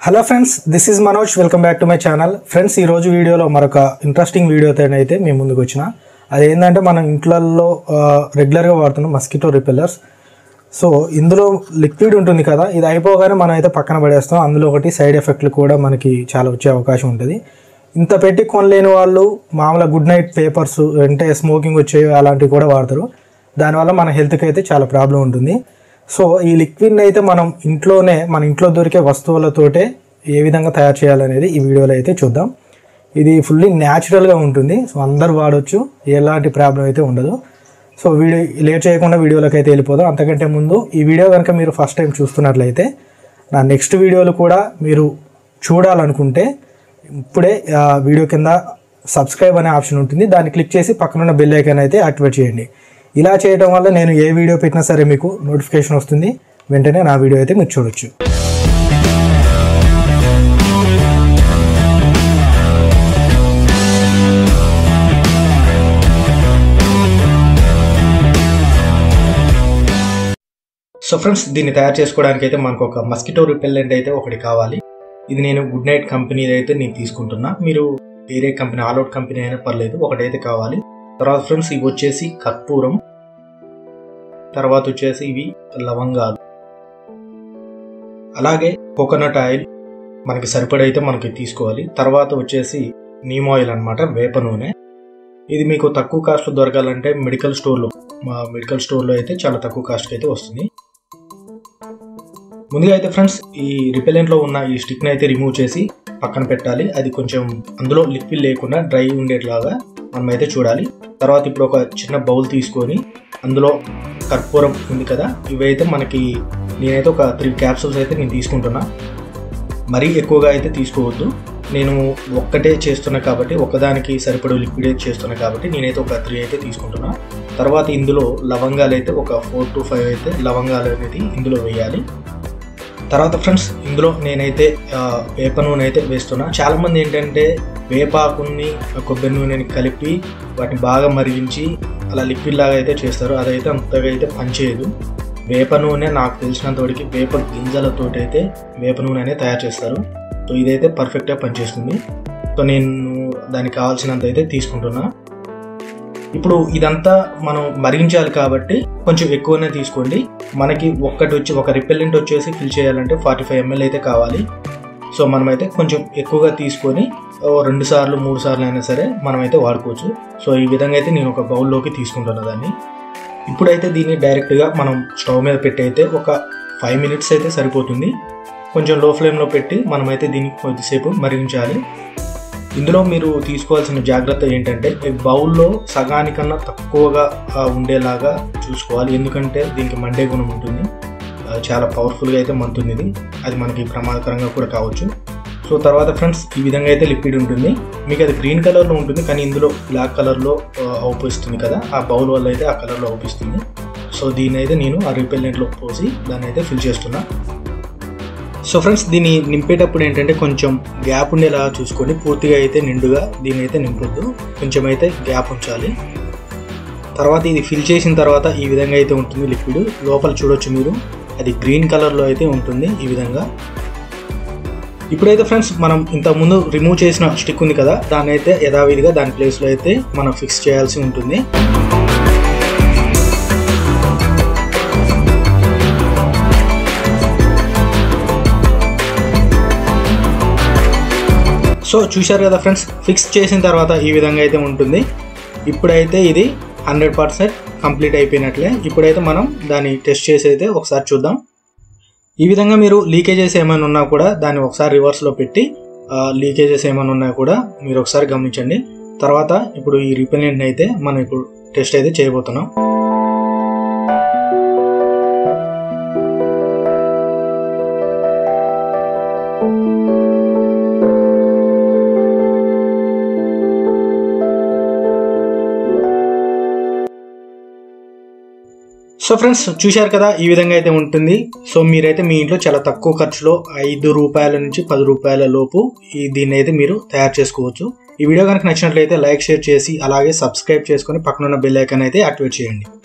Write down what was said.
hello friends this is Manoj welcome back to my channel friends ఈ రోజు వీడియోలో మరొక ఇంట్రెస్టింగ్ వీడియోతో అయితే మేము ముందుకు వచ్చిన అదేంటంటే మనం ఇంట్లలో రెగ్యులర్గా వాడుతున్న మస్కిటో రిపెల్లర్స్ సో ఇందులో లిక్విడ్ ఉంటుంది కదా ఇది అయిపోగానే మనం అయితే పక్కన పడేస్తాం అందులో ఒకటి సైడ్ ఎఫెక్ట్లు కూడా మనకి చాలా వచ్చే అవకాశం ఉంటుంది ఇంత పెట్టి కొనలేని వాళ్ళు మామూలుగా గుడ్ నైట్ పేపర్స్ అంటే స్మోకింగ్ వచ్చే అలాంటివి కూడా వాడతారు దానివల్ల మన హెల్త్కి అయితే చాలా ప్రాబ్లం ఉంటుంది సో ఈ లిక్విడ్ని అయితే మనం ఇంట్లోనే మన ఇంట్లో దొరికే వస్తువులతోటే ఏ విధంగా తయారు చేయాలనేది ఈ వీడియోలో అయితే చూద్దాం ఇది ఫుల్లీ న్యాచురల్గా ఉంటుంది సో అందరు వాడొచ్చు ఎలాంటి ప్రాబ్లం అయితే ఉండదు సో వీడియో లేట్ చేయకుండా వీడియోలోకి అయితే వెళ్ళిపోదాం అంతకంటే ముందు ఈ వీడియో కనుక మీరు ఫస్ట్ టైం చూస్తున్నట్లయితే నా నెక్స్ట్ వీడియోలు కూడా మీరు చూడాలనుకుంటే ఇప్పుడే ఆ వీడియో కింద సబ్స్క్రైబ్ అనే ఆప్షన్ ఉంటుంది దాన్ని క్లిక్ చేసి పక్కనున్న బెల్ ఐకాన్ అయితే యాక్టివేట్ చేయండి ఇలా చేయడం వల్ల నేను ఏ వీడియో పెట్టినా సరే మీకు నోటిఫికేషన్ వస్తుంది వెంటనే నా వీడియో అయితే మీరు చూడొచ్చు సో ఫ్రెండ్స్ దీన్ని తయారు చేసుకోవడానికి అయితే మనకు ఒక మస్కిటో రిపెల్లెంట్ అయితే ఒకటి కావాలి ఇది నేను గుడ్ నైట్ కంపెనీ అయితే నేను తీసుకుంటున్నా మీరు వేరే కంపెనీ ఆల్అౌట్ కంపెనీ అయినా పర్లేదు ఒకటైతే కావాలి తర్వాత ఫ్రెండ్స్ ఇవి వచ్చేసి కర్పూరం తర్వాత వచ్చేసి ఇవి లవంగాలు అలాగే కోకోనట్ ఆయిల్ మనకి సరిపడైతే మనకి తీసుకోవాలి తర్వాత వచ్చేసి నీమ్ ఆయిల్ అనమాట వేప నూనె ఇది మీకు తక్కువ కాస్ట్ దొరకాలంటే మెడికల్ స్టోర్లో మా మెడికల్ స్టోర్లో అయితే చాలా తక్కువ కాస్ట్కి అయితే వస్తుంది ముందుగా అయితే ఫ్రెండ్స్ ఈ రిపెలెంట్లో ఉన్న ఈ స్టిక్ని అయితే రిమూవ్ చేసి పక్కన పెట్టాలి అది కొంచెం అందులో లిక్విడ్ లేకుండా డ్రై ఉండేట్లాగా మనం అయితే చూడాలి తర్వాత ఇప్పుడు ఒక చిన్న బౌల్ తీసుకొని అందులో కర్పూరం ఉంది కదా ఇవైతే మనకి నేనైతే ఒక త్రీ క్యాప్సూల్స్ అయితే నేను తీసుకుంటున్నా మరీ ఎక్కువగా అయితే తీసుకోవద్దు నేను ఒక్కటే చేస్తున్నా కాబట్టి ఒకదానికి సరిపడే లిక్విడ్ అయితే చేస్తున్నా కాబట్టి నేనైతే ఒక త్రీ అయితే తీసుకుంటున్నా తర్వాత ఇందులో లవంగాలు అయితే ఒక ఫోర్ టు ఫైవ్ అయితే లవంగాలు అనేది ఇందులో వేయాలి తర్వాత ఫ్రెండ్స్ ఇందులో నేనైతే ఆ, వేప నూనె అయితే వేస్తున్నా చాలా మంది ఏంటంటే వేపాకుని కొబ్బరి నూనెని కలిపి వాటిని బాగా మరిగించి అలా లిక్విడ్ లాగా అయితే చేస్తారు అదైతే అంతగా అయితే పనిచేయదు వేప నూనె నాకు తెలిసినంత వరకు వేప గింజలతోటి అయితే వేప నూనె అనేది తయారు చేస్తారు సో ఇదైతే పర్ఫెక్ట్గా పనిచేస్తుంది సో నేను దానికి కావాల్సినంత అయితే తీసుకుంటున్నా ఇప్పుడు ఇదంతా మనం మరిగించాలి కాబట్టి కొంచెం ఎక్కువనే తీసుకోండి మనకి ఒక్కటి వచ్చి ఒక రిపెల్లెంట్ వచ్చేసి ఫిల్ చేయాలంటే ఫార్టీ ఫైవ్ ఎంఎల్ అయితే కావాలి సో మనమైతే కొంచెం ఎక్కువగా తీసుకొని ఓ రెండు సార్లు మూడు సార్లు అయినా సరే మనమైతే వాడుకోవచ్చు సో ఈ విధంగా అయితే నేను ఒక బౌల్లోకి తీసుకుంటున్నా దాన్ని ఇప్పుడైతే దీన్ని డైరెక్ట్గా మనం స్టవ్ మీద పెట్టి అయితే ఒక ఫైవ్ మినిట్స్ అయితే సరిపోతుంది కొంచెం లో ఫ్లేమ్లో పెట్టి మనమైతే దీన్ని కొద్దిసేపు మరిగించాలి ఇందులో మీరు తీసుకోవాల్సిన జాగ్రత్త ఏంటంటే ఈ బౌల్లో సగానికన్నా తక్కువగా ఆ, ఉండేలాగా చూసుకోవాలి ఎందుకంటే దీనికి మండే గుణం ఉంటుంది ఆ, చాలా పవర్ఫుల్గా అయితే మంటుంది ఇది అది మనకి ప్రమాదకరంగా కూడా కావచ్చు సో తర్వాత ఫ్రెండ్స్ ఈ విధంగా అయితే లిక్విడ్ ఉంటుంది మీకు అది గ్రీన్ కలర్లో ఉంటుంది కానీ ఇందులో బ్లాక్ కలర్లో అవుపిస్తుంది కదా ఆ బౌల్ వల్ల అయితే ఆ కలర్లో అవుపిస్తుంది సో దీన్ని అయితే నేను ఆ రిపెల్లెంట్లో పోసి దాన్ని అయితే ఫిల్ చేస్తున్నా సో ఫ్రెండ్స్ దీన్ని నింపేటప్పుడు ఏంటంటే కొంచెం గ్యాప్ ఉండేలా చూసుకోండి పూర్తిగా అయితే నిండుగా దీన్ని అయితే నింపొద్దు కొంచెం అయితే గ్యాప్ ఉంచాలి తర్వాత ఇది ఫిల్ చేసిన తర్వాత ఈ విధంగా అయితే ఉంటుంది లిక్విడ్ లోపల చూడొచ్చు మీరు అది గ్రీన్ కలర్లో అయితే ఉంటుంది ఈ విధంగా ఇప్పుడైతే ఫ్రెండ్స్ మనం ఇంతకుముందు రిమూవ్ చేసిన స్టిక్ ఉంది కదా దాన్ని అయితే యథావిధిగా దాని ప్లేస్లో అయితే మనం ఫిక్స్ చేయాల్సి ఉంటుంది సో చూశారు కదా ఫ్రెండ్స్ ఫిక్స్ చేసిన తర్వాత ఈ విధంగా అయితే ఉంటుంది ఇప్పుడైతే ఇది హండ్రెడ్ పర్సెంట్ కంప్లీట్ అయిపోయినట్లే ఇప్పుడైతే మనం దాన్ని టెస్ట్ చేసి అయితే ఒకసారి చూద్దాం ఈ విధంగా మీరు లీకేజెస్ ఏమైనా ఉన్నా కూడా దాన్ని ఒకసారి రివర్స్లో పెట్టి లీకేజెస్ ఏమైనా ఉన్నా కూడా మీరు ఒకసారి గమనించండి తర్వాత ఇప్పుడు ఈ రిపెలెంట్ అయితే మనం ఇప్పుడు టెస్ట్ అయితే చేయబోతున్నాం సో ఫ్రెండ్స్ చూశారు కదా ఈ విధంగా అయితే ఉంటుంది సో మీరైతే మీ ఇంట్లో చాలా తక్కువ ఖర్చులో ఐదు రూపాయల నుంచి పది రూపాయల లోపు ఈ దీన్ని అయితే మీరు తయారు చేసుకోవచ్చు ఈ వీడియో కనుక నచ్చినట్లయితే లైక్ షేర్ చేసి అలాగే సబ్స్క్రైబ్ చేసుకొని పక్కనున్న బెల్ ఐకాన్ అయితే యాక్టివేట్ చేయండి